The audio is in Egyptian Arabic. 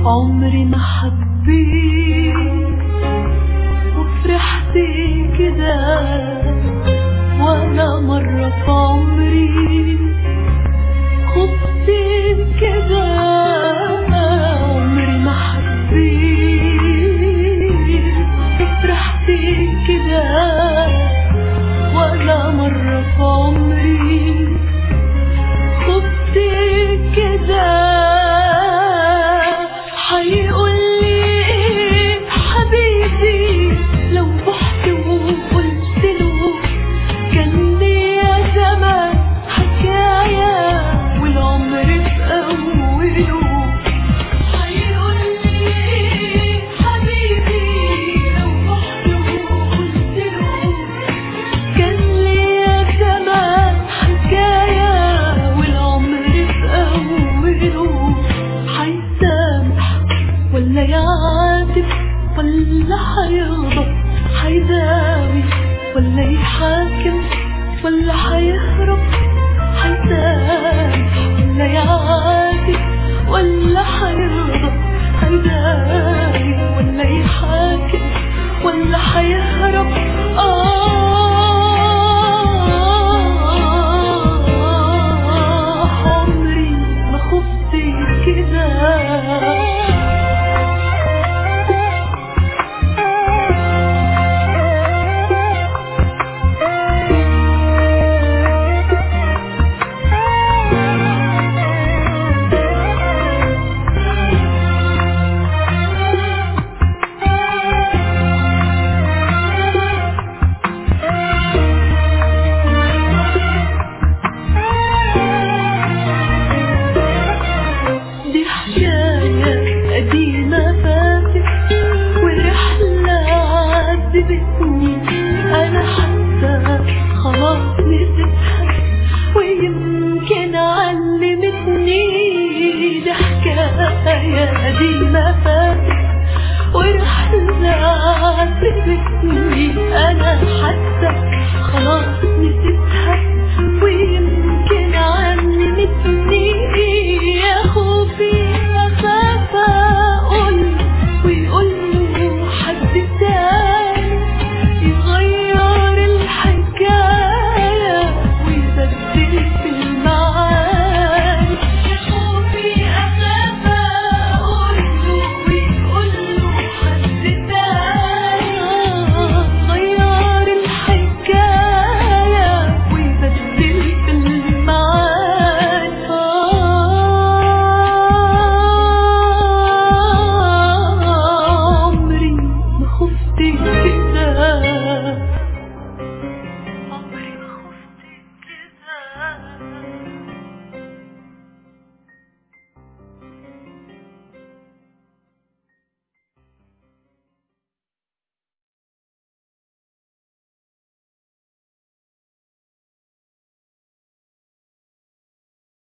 عمري ما حبيت وفرحت كده ولا مرة في عمري خفت كده عمري ما حبيت وفرحت كده ولا مرة في عمري خفت كده هيقولي ايه حبيبي لو رحت وقلت له كان ليا زمان حكاية والعمر في أوله هيقولي ايه حبيبي لو رحت وقلت له كان ليا زمان حكاية والعمر في أوله هيسامح ولا يعاتب ولا هيغضب هيداوي ولا يحاكم ولا هيهرب هيسامح ولا يعاتب ولا هيغضب هيداوي ولا يحاكم ولا هيهرب آه عمري ما خفت كده دي حكاية قديمة فاتت ورحلة عذبتني أنا حتى خلاص نسيتها ويمكن علمتني دي حكاية قديمة فاتت ورحلة عذبتني أنا حتى